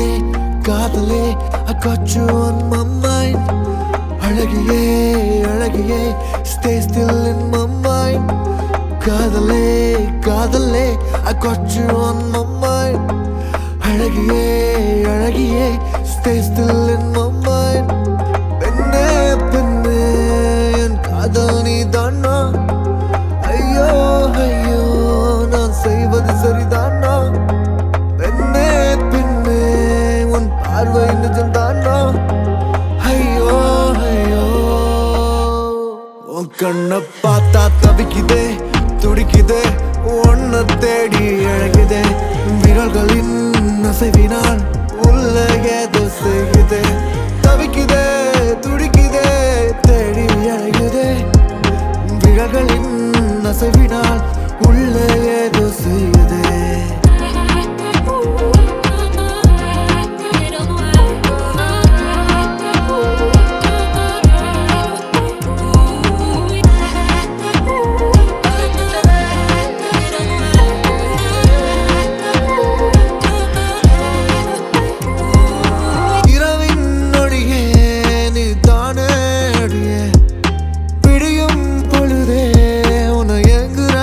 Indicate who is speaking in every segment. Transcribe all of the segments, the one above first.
Speaker 1: காதலே I got you on my mind அழகியே அழகியே stay still in my mind காதலே காதலே I got you on my mind அழகியே அழகியே stay still in my mind பெண்ணே பெண்ணே என் காதல் நீ தானா ஐயோ ஐயோ நான் செய்வது சரிதானா பெண்ணே பெண்ணே உன் பார்வை நிஜம் தானா ஐயோ ஐயோ உன் கண்ணை பார்த்தா தவிக்குதே துடிக்குதே உன்னை தேடி அழகுதே விரல்களின் அசைவினால் உள்ள ஏதோ செய்யுதே தவிக்குதே துடிக்குதே தேடி அழகுதே விரல்களின் அசைவினால் உள்ள ஏதோ செய்யுதே இரவின் நொடியே நீ தானே அடியே பிடியும் பொழுதே உன எங்குற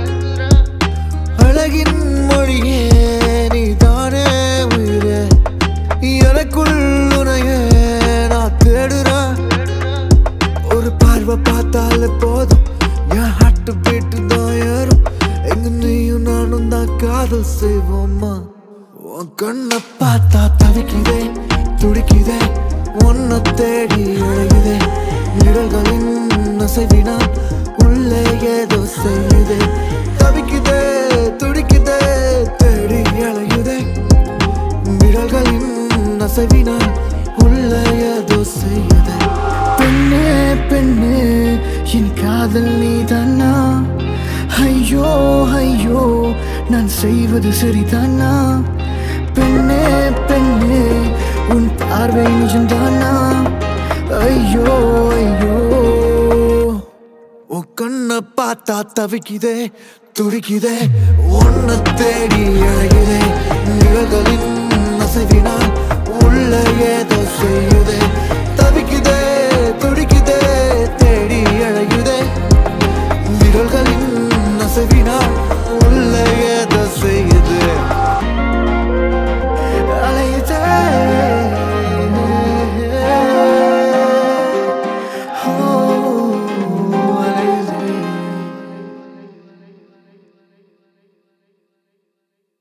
Speaker 1: அழகின் மொழியே நீ தானே உயிரே எனக்குள் உனையே நான் தேடுறேன் ஒரு பார்வை பார்த்தாலே போதும் என் ஹார்ட் பீட்டு தான் ஏறும் எங்க நீயும் நானும் தான் காதல் செய்வோமா உன் கண்ணை பார்த்தா தவிக்குதே துடிக்குதே உன்னை தேடி அழகுதே நிழல்களின் அசைவினால் உள்ளே ஏதோ செய்யுதே தவிக்குதே துடிக்குதே தேடி அழகுதே விரல்களின் அசைவினால் உள்ள ஏதோ செய்யுதே
Speaker 2: பெண்ணே பெண்ணே என் காதல் நீதானா ஐயோ ஐயோ நான் செய்வது சரிதானா பெண்ணே பெண்ணே உன் பார்வை நிஜம்தானா ஐயோ ஐயோ
Speaker 1: உன் கண்ணை பார்த்தா தவிக்குதே துடிக்குதே உன்னை தேடி அழகுதே நிழல்களின் அசைவினால் உள்ள ஏதோ செய்ய